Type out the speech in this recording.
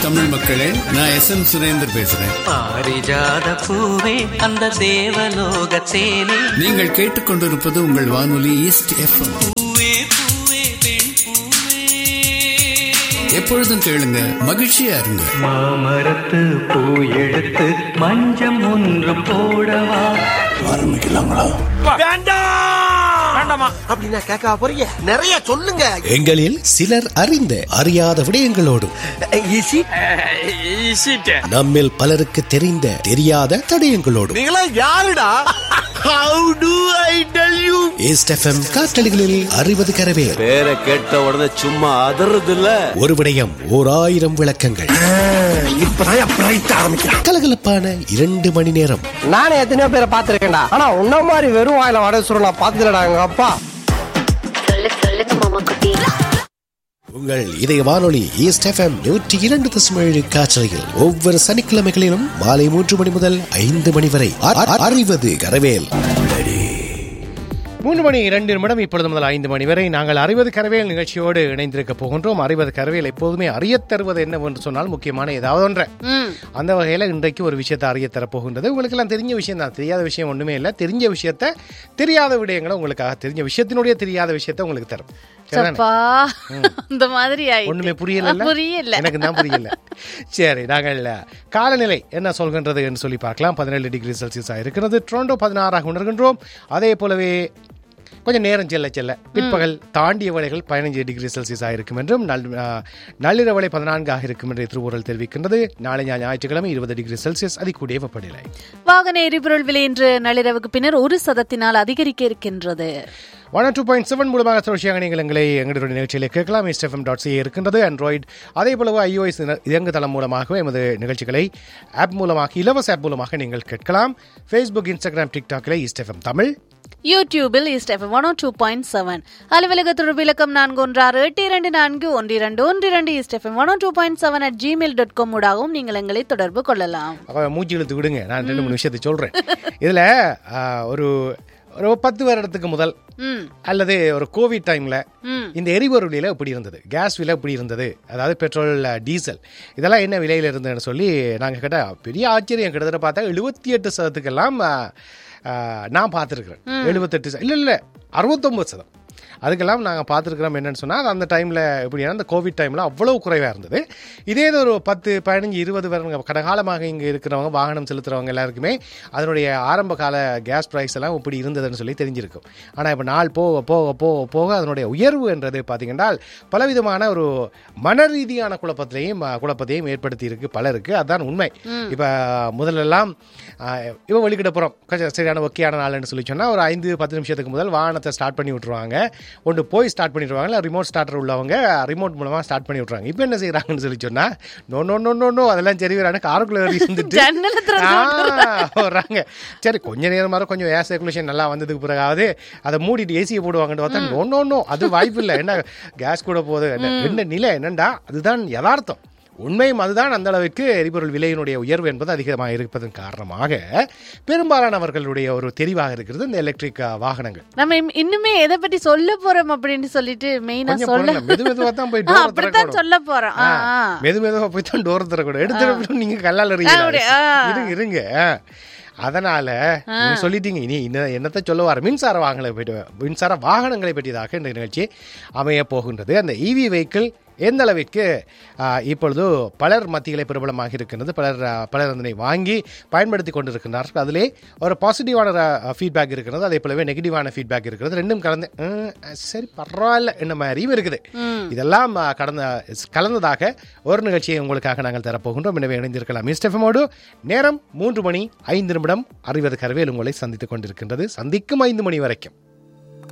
தமிழ் மக்களே நான் S M Surender பேசுறேன் பாரிஜாத பூவே அந்த தேவலோக தேனே நீங்கள் கேட்டுக்கொண்டிருப்பது உங்கள் வானொலி ஈஸ்ட் எஃப்எம் பூவே பூவே பெண் பூவே எப்பொழுதும் கேளுங்க மகிழ்ச்சியா இருங்க மாமரத்து பூ எடுத்து மஞ்சம் ஒன்று போடவா அப்படின்னா கேட்க போறீங்க நிறைய சொல்லுங்க எங்களில் சிலர் அறிந்த அறியாத விடயங்களோடும் ஈசி நம்மில் பலருக்கு தெரிந்த தெரியாத தடயங்களோடும் நீங்களா யாருடா how do I tell you East FM காற்றலிகளில் அறிவது கரவே பேரை கேட்ட உடனே சும்மா அதறது இல்ல ஒரு விடயம் ஓர் ஆயிரம் விளக்கங்கள் இப்பதான் பிரைட் ஆரம்பிக்கிறான் கலகலப்பான இரண்டு மணி நேரம் நானே எத்தனையோ பேரை பார்த்திருக்கேன்டா ஆனா உன்ன மாதிரி வெறும் வாயில வடை சுருள் நான் பார்த்ததுலடா எங்க அப்பா சொல்லு சொல்லுங்க மாமா குட்டி உங்கள் இதய வானொலி ஈஸ்ட் எஃப்எம் நூற்றி இரண்டு தசம் ஏழு காற்றலையில் ஒவ்வொரு சனிக்கிழமைகளிலும் மாலை மூன்று மணி முதல் ஐந்து மணி வரை அ- அ- அறிவது கரவேல் மூன்று மணி இரண்டு நிமிடம் இப்பொழுது முதல் ஐந்து மணி வரை நாங்கள் அறிவது கரவேல் நிகழ்ச்சியோடு இணைந்திருக்க போகின்றோம் அறிவது கரவேல் எப்போதுமே அறியத் தருவது என்னவென்று சொன்னால் முக்கியமான ஏதாவது ஒன்றை அந்த வகையில் இன்றைக்கு ஒரு விஷயத்தை அறியத் தரப் போகின்றது உங்களுக்கு எல்லாம் தெரிஞ்ச விஷயம் தான் தெரியாத விஷயம் ஒன்றுமே இல்லை தெரிஞ்ச விஷயத்த தெரியாத விடயங்களை உங்களுக்காக தெரிஞ்ச விஷயத்தினுடைய தெரியாத விஷயத்தை உங்களுக்கு தரும் சரிதானே? சப்பா அந்த மாதிரி ஆயிட்டு. ஒண்ணுமே புரியல புரியல எனக்கு தான் புரியல சரி நாங்கள் காலநிலை என்ன சொல்கின்றது என்று சொல்லி பார்க்கலாம் பதினேழு டிகிரி செல்சியஸாக இருக்கிறது டொரண்டோ பதினாறாக உணர்கின்றோம் அதே போலவே கொஞ்சம் நேரம் செல்ல செல்ல பிற்பகல் தாண்டிய வேளைகள் பதினஞ்சு டிகிரி செல்சியஸாக இருக்கும் என்றும் நள் ஆ, நள்ளிரவு வேளை பதினான்காக இருக்கும் என்று திருவுரல் தெரிவிக்கின்றது நாளை ஞா- ஞாயிற்றுக்கிழமை இருபது டிகிரி செல்சியஸ் அதிகூடிய வெப்பநிலை வாகன எரிபொருள் விலை இன்று நள்ளிரவுக்கு பின்னர் ஒரு சதத்தினால் அதிகரிக்க இருக்கின்றது ஒன் டூ பாயிண்ட் செவன் மூலமாக தொடர்ச்சியாக நீங்கள் எங்களை எங்களுடைய நிகழ்ச்சியில் கேட்கலாம் எஸ்எஃப்எம் டாட் சி இருக்கின்றது ஆண்ட்ராய்டு அதே போலவே ஐஓஎஸ் இயங்குதளம் மூலமாக எமது நிகழ்ச்சிகளை ஆப் மூலமாக இலவச ஆப் மூலமாக நீங்கள் கேட்கலாம் ஃபேஸ்புக் இன்ஸ்டாகிராம் டிக்டாக்கில் இஸ்டெஃப்எம் தமிழ் யூடியூபில் ISTF one two point seven அலுவலக தொடர்பு இலக்கம் நான்கு ஒன்று ஆறு எட்டு இரண்டு நான்கு ஒன்று இரண்டு ஒன்று இரண்டு ISTF one two point seven at Gmail dot com ஊடாகவும் நீங்கள் எங்களை தொடர்பு கொள்ளலாம் அப்ப மூச்சு இழுத்து விடுங்க நான் ரெண்டு மூணு விஷயத்தை சொல்கிறேன் இதில் ஒரு ஒரு பத்து வருடத்துக்கு முதல் ம் அல்லது ஒரு கோவிட் டைமில் ம். இந்த எரிபொருள் விலை எப்படி இருந்தது கேஸ் விலை எப்படி இருந்தது அதாவது பெட்ரோல் டீசல் இதெல்லாம் என்ன விலையில் இருந்ததுன்னு சொல்லி நாங்கள் கேட்டால் பெரிய ஆச்சரியம் கிட்டத்தட்ட பார்த்தா எழுபத்தி எட்டு சதத்துக்கெல்லாம் ஆ, ஆ, நான் பார்த்துருக்குறேன் எழுபத்தெட்டு சதம் இல்லை இல்லை அறுபத்தொம்பது சதம் அதுக்கெல்லாம் நாங்கள் பார்த்துருக்குறோம் என்னன்னு சொன்னால் அந்த டைமில் எப்படின்னா அந்த கோவிட் டைமில் அவ்வளோ குறைவாக இருந்தது இதே இது ஒரு பத்து பதினஞ்சு இருபது வருடங்க கடகாலமாக இங்கே இருக்கிறவங்க வாகனம் செலுத்துகிறவங்க எல்லாருக்குமே அதனுடைய ஆரம்ப கால கேஸ் ப்ரைஸ் எல்லாம் இப்படி இருந்ததுன்னு சொல்லி தெரிஞ்சிருக்கும் ஆனால் இப்போ நாள் போக போக போக போக அதனுடைய உயர்வு என்றது பார்த்தீங்கன்னா பலவிதமான ஒரு மன ரீதியான குழப்பத்திலையும் அஹ், குழப்பத்தையும் ஏற்படுத்தி இருக்கு பலருக்கு அதுதான் உண்மை இப்போ முதல்லலாம் அஹ், இவ வெளிக்கிட போகிறோம் கொஞ்சம் சரியான ஒக்கையான நாள்னு சொல்லி சொன்னால் ஒரு ஐந்து பத்து நிமிஷத்துக்கு முதல் வாகனத்தை ஸ்டார்ட் பண்ணி விட்ருவாங்க ஒன்று போய் ஸ்டார்ட் பண்ணிடுவாங்க இல்லை ரிமோட் ஸ்டார்டர் உள்ளவங்க ரிமோட் மூலமாக ஸ்டார்ட் பண்ணி விட்ருவாங்க இப்போ என்ன செய்கிறாங்கன்னு சொல்லி சொன்னால் no no no no no அதெல்லாம் சரி வரான காருக்குள்ளே இருந்துட்டு ஜன்னலை திறந்து ஆ, வர்றாங்க சரி கொஞ்ச நேரமாக கொஞ்சம் ஏர் சர்க்குலேஷன் நல்லா வந்ததுக்கு பிறகாவது அதை மூடிட்டு ஏசியை போடுவாங்கன்னு பார்த்தா நோ நோ நோ அது வாய்ப்பு இல்லை என்ன கேஸ் கூட போகுது என்ன- என்ன நிலை என்னண்டா அதுதான் யதார்த்தம் உண்மையும் அதுதான் அந்த அளவுக்கு எரிபொருள் விலையினுடைய உயர்வு என்பது அதிகமாக இருப்பதன் காரணமாக பெரும்பாலானவர்களுடைய ஒரு தெரிவாக இருக்கிறது இந்த எலக்ட்ரிக் வாகனங்கள் நம்ம இம்- இன்னுமே எதை பத்தி சொல்ல போறோம் அப்படின்னு சொல்லிட்டு மெயினா கொஞ்சம் சொல்ல பொறுங்க. மெது மெதுவா தான் போய் ஆ, door அப்படித்தான் திறக்கணும். சொல்ல போறோம் ஆ, ஆ. மெது மெதுவா போய் தான் டோர் திறக்கணும் எடுத்து நீங்க கல்லால் அப்படி, எறியலாம் ஆ. இருங்க இருங்க ஆ. அதனால நீங்க சொல்லிட்டீங்க இனி இன்ன- என்னத்த சொல்ல வர மின்சார வாகனங்களை பற்றி மின்சார வாகனங்களை பற்றியதாக இந்த நிகழ்ச்சி அமைய போகின்றது அந்த இவி வெஹிக்கிள் எந்த அளவிற்கு ஆ, இப்பொழுது பலர் மத்தியிலே பிரபலமாக இருக்கின்றது பலர் ஆ, பலர் அதனை வாங்கி பயன்படுத்தி கொண்டிருக்கின்றார்கள் அதிலே ஒரு பாசிட்டிவான ஃபீட்பேக் இருக்கிறது அதே போலவே நெகட்டிவான ஃபீட்பேக் இருக்கிறது ரெண்டும் கலந்து ம், சரி பரவாயில்ல என்ன மாதிரியும் இருக்குது இதெல்லாம் ஆ, கடந்த கலந்ததாக ஒரு நிகழ்ச்சியை உங்களுக்காக நாங்கள் தரப்போகின்றோம் எனவே இணைந்திருக்கலாம் மிஸ்டெஃபமோடு நேரம் மூன்று மணி ஐந்து நிமிடம் அறிவது கரவேல் உங்களை சந்தித்துக் கொண்டிருக்கின்றது சந்திக்கும் ஐந்து மணி வரைக்கும்